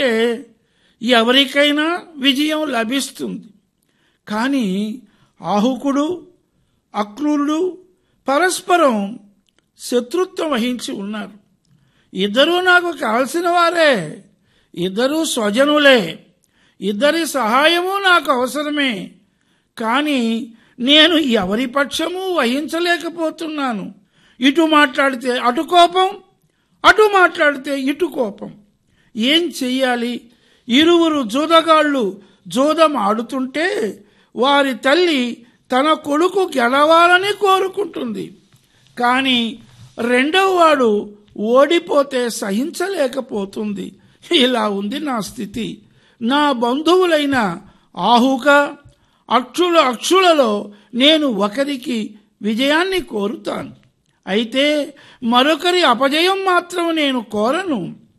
ఉంటే ఎవరికైనా విజయం లభిస్తుంది కానీ ఆహుకుడు అక్రూరుడు పరస్పరం శత్రుత్వం వహించి ఉన్నారు ఇద్దరూ నాకు కావలసిన వారే ఇద్దరూ స్వజనులే ఇద్దరి సహాయము నాకు అవసరమే కానీ నేను ఎవరి పక్షము వహించలేకపోతున్నాను ఇటు మాట్లాడితే అటు కోపం అటు మాట్లాడితే ఇటు కోపం ఏం చెయ్యాలి ఇరువురు జూదగాళ్ళు జూదం ఆడుతుంటే వారి తల్లి తన కొడుకు గెలవాలని కోరుకుంటుంది కానీ రెండవ వాడు ఓడిపోతే సహించలేకపోతుంది ఇలా ఉంది నా స్థితి నా బంధువులైన ఆహుక అక్షుల అక్షులలో నేను ఒకరికి విజయాన్ని కోరుతాను అయితే మరొకరి అపజయం మాత్రం నేను కోరను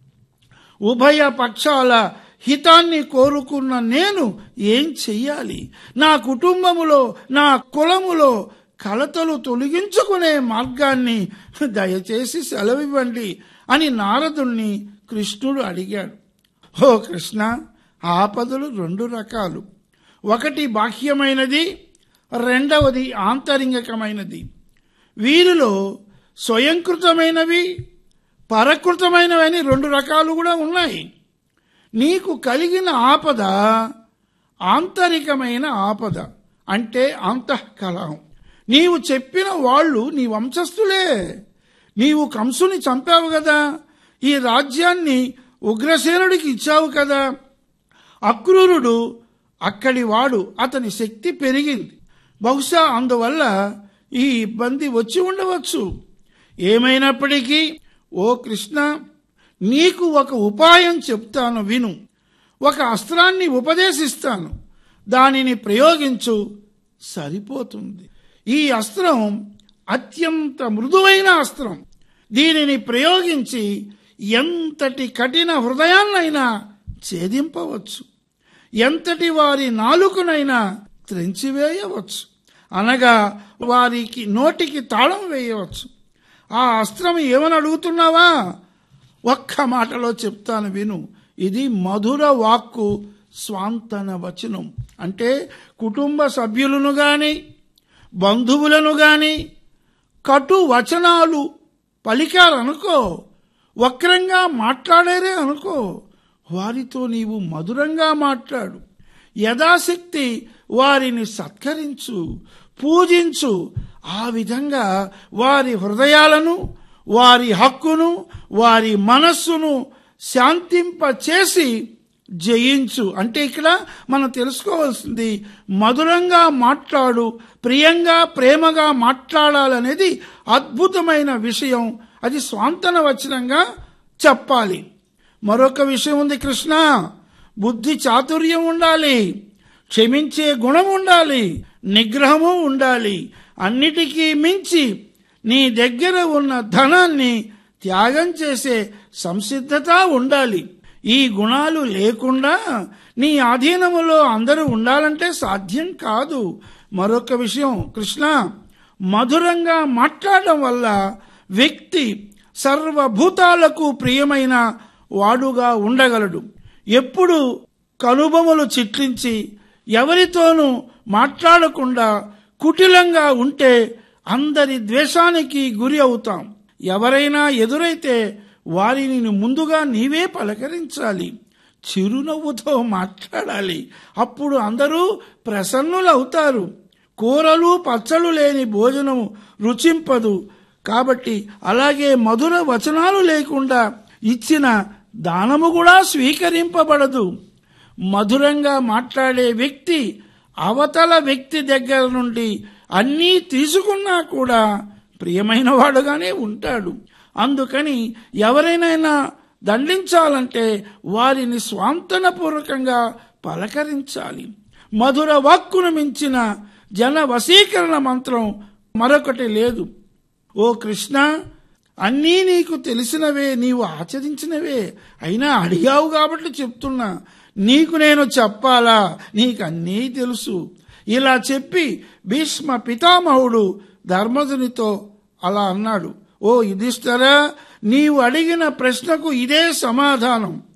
ఉభయ పక్షాల హితాన్ని కోరుకున్న నేను ఏం చెయ్యాలి నా కుటుంబములో నా కులములో కలతలు తొలగించుకునే మార్గాన్ని దయచేసి సెలవివ్వండి అని నారదుణ్ణి కృష్ణుడు అడిగాడు ఓ కృష్ణ ఆపదలు రెండు రకాలు ఒకటి బాహ్యమైనది రెండవది ఆంతరింగికమైనది వీరిలో స్వయంకృతమైనవి పరకృతమైనవని రెండు రకాలు కూడా ఉన్నాయి నీకు కలిగిన ఆపద ఆంతరికమైన ఆపద అంటే అంతఃకలహం నీవు చెప్పిన వాళ్ళు నీ వంశస్థులే నీవు కంసుని చంపావు కదా ఈ రాజ్యాన్ని ఉగ్రసేనుడికి ఇచ్చావు కదా అక్రూరుడు అక్కడి వాడు అతని శక్తి పెరిగింది బహుశా అందువల్ల ఈ ఇబ్బంది వచ్చి ఉండవచ్చు ఏమైనప్పటికీ ఓ కృష్ణ నీకు ఒక ఉపాయం చెప్తాను విను ఒక అస్త్రాన్ని ఉపదేశిస్తాను దానిని ప్రయోగించు సరిపోతుంది ఈ అస్త్రం అత్యంత మృదువైన అస్త్రం దీనిని ప్రయోగించి ఎంతటి కఠిన హృదయాన్నైనా ఛేదింపవచ్చు ఎంతటి వారి నాలుకనైనా త్రెంచివేయవచ్చు అనగా వారికి నోటికి తాళం వేయవచ్చు ఆ అస్త్రం ఏమని అడుగుతున్నావా ఒక్క మాటలో చెప్తాను విను ఇది మధుర వాక్కు స్వాంతన వచనం అంటే కుటుంబ సభ్యులను గాని బంధువులను గాని కటు వచనాలు పలికారనుకో వక్రంగా మాట్లాడారే అనుకో వారితో నీవు మధురంగా మాట్లాడు యథాశక్తి వారిని సత్కరించు పూజించు ఆ విధంగా వారి హృదయాలను వారి హక్కును వారి మనస్సును శాంతింపచేసి జయించు అంటే ఇక్కడ మనం తెలుసుకోవాల్సింది మధురంగా మాట్లాడు ప్రియంగా ప్రేమగా మాట్లాడాలనేది అద్భుతమైన విషయం అది స్వాంతన వచనంగా చెప్పాలి మరొక విషయం ఉంది కృష్ణ బుద్ధి చాతుర్యం ఉండాలి క్షమించే గుణం ఉండాలి నిగ్రహము ఉండాలి అన్నిటికీ మించి నీ దగ్గర ఉన్న ధనాన్ని త్యాగం చేసే సంసిద్ధత ఉండాలి ఈ గుణాలు లేకుండా నీ ఆధీనములో అందరూ ఉండాలంటే సాధ్యం కాదు మరొక విషయం కృష్ణ మధురంగా మాట్లాడడం వల్ల వ్యక్తి సర్వభూతాలకు ప్రియమైన వాడుగా ఉండగలడు ఎప్పుడు కనుబొమలు చిట్లించి ఎవరితోనూ మాట్లాడకుండా కుటిలంగా ఉంటే అందరి ద్వేషానికి గురి అవుతాం ఎవరైనా ఎదురైతే వారిని ముందుగా నీవే పలకరించాలి చిరునవ్వుతో మాట్లాడాలి అప్పుడు అందరూ ప్రసన్నులవుతారు కూరలు పచ్చళ్ళు లేని భోజనము రుచింపదు కాబట్టి అలాగే మధుర వచనాలు లేకుండా ఇచ్చిన దానము కూడా స్వీకరింపబడదు మధురంగా మాట్లాడే వ్యక్తి అవతల వ్యక్తి దగ్గర నుండి అన్నీ తీసుకున్నా కూడా ప్రియమైన వాడుగానే ఉంటాడు అందుకని ఎవరైనా దండించాలంటే వారిని స్వాంతనపూర్వకంగా పలకరించాలి మధుర వాక్కును మించిన జన వశీకరణ మంత్రం మరొకటి లేదు ఓ కృష్ణ అన్నీ నీకు తెలిసినవే నీవు ఆచరించినవే అయినా అడిగావు కాబట్టి చెప్తున్నా నీకు నేను చెప్పాలా నీకన్నీ తెలుసు ఇలా చెప్పి భీష్మ పితామహుడు ధర్మజునితో అలా అన్నాడు ఓ యుధిష్ఠరా నీవు అడిగిన ప్రశ్నకు ఇదే సమాధానం